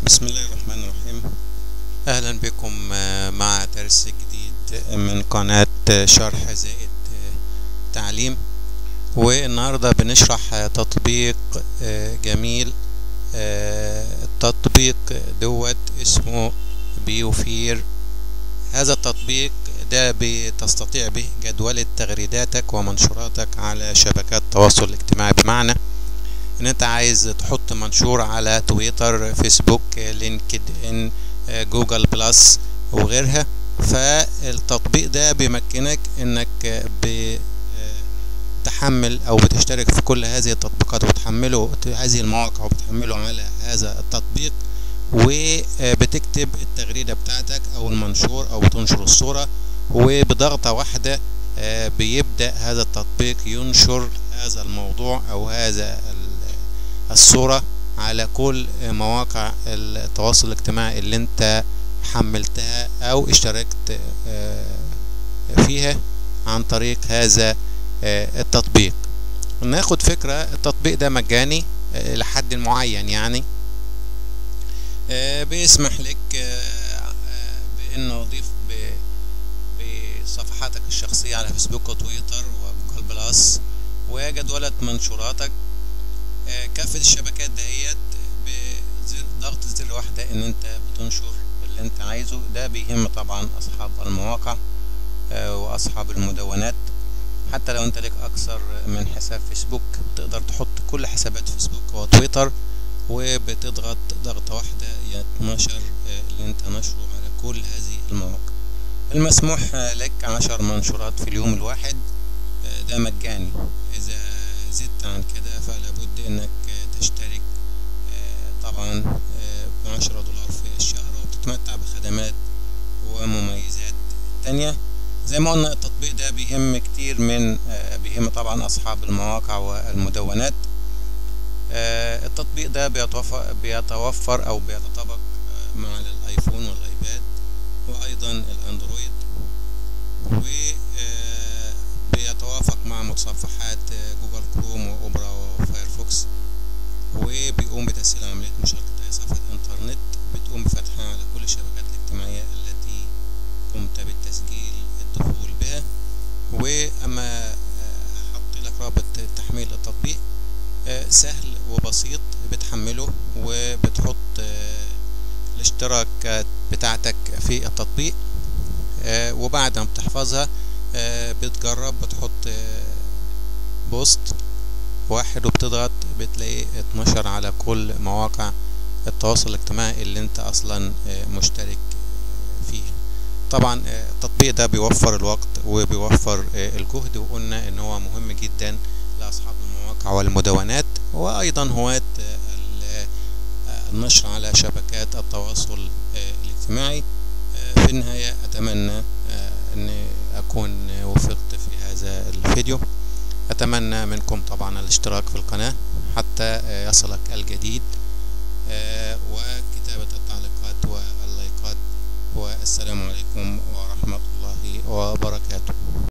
بسم الله الرحمن الرحيم اهلا بكم مع درس جديد من قناة شرح زائد تعليم والنهاردة بنشرح تطبيق جميل التطبيق دوت اسمه بيوفير هذا التطبيق ده بتستطيع به جدولة تغريداتك ومنشوراتك على شبكات التواصل الاجتماعي بمعنى ان انت عايز تحط منشور على تويتر فيسبوك لينكد ان جوجل بلس وغيرها فالتطبيق ده بيمكنك انك بتحمل او بتشترك في كل هذه التطبيقات وبتحمله هذه المواقع وبتحمله على هذا التطبيق وبتكتب التغريدة بتاعتك او المنشور او بتنشر الصورة وبضغطة واحدة بيبدأ هذا التطبيق ينشر هذا الموضوع او هذا الصورة على كل مواقع التواصل الاجتماعي اللي انت حملتها او اشتركت فيها عن طريق هذا التطبيق ناخد فكرة التطبيق ده مجاني لحد معين يعني بيسمح لك بانه يضيف بصفحاتك الشخصية على فيسبوك وتويتر وجوجل بلس وجدولة منشوراتك كافة الشبكات دهيت بضغط زر واحدة ان انت بتنشر اللي انت عايزه ده بيهم طبعا اصحاب المواقع واصحاب المدونات حتى لو انت لك اكثر من حساب فيسبوك تقدر تحط كل حسابات فيسبوك وتويتر وبتضغط ضغطة واحدة يتنشر اللي انت نشره على كل هذه المواقع المسموح لك عشر منشورات في اليوم الواحد ده مجاني اذا زدت عن كده فلا بد انك تشترك طبعا بعشرة دولار في الشهر وبتتمتع بخدمات ومميزات تانية زي ما قلنا التطبيق ده بيهم كتير من بيهم طبعا اصحاب المواقع والمدونات التطبيق ده بيتوفر, بيتوفر او بيتطابق مع الايفون والايباد وايضا الاندرويد و بيتوافق مع متصفحات جوجل كروم واوبرا وفايرفوكس وبيقوم بتسهيل عملية مشاركة أي صفحة إنترنت بتقوم بفتحها على كل الشبكات الاجتماعية التي قمت بالتسجيل الدخول بها وأما هحط لك رابط تحميل التطبيق سهل وبسيط بتحمله وبتحط الاشتراكات بتاعتك في التطبيق وبعد ما بتحفظها بتجرب بتحط بوست واحد وبتضغط بتلاقي اتنشر على كل مواقع التواصل الاجتماعي اللي انت اصلا مشترك فيها طبعا التطبيق ده بيوفر الوقت وبيوفر الجهد وقلنا ان هو مهم جدا لاصحاب المواقع والمدونات وايضا هواة النشر على شبكات التواصل الاجتماعي في النهاية اتمنى ان اكون وفقت في هذا الفيديو اتمنى منكم طبعا الاشتراك في القناة حتى يصلك الجديد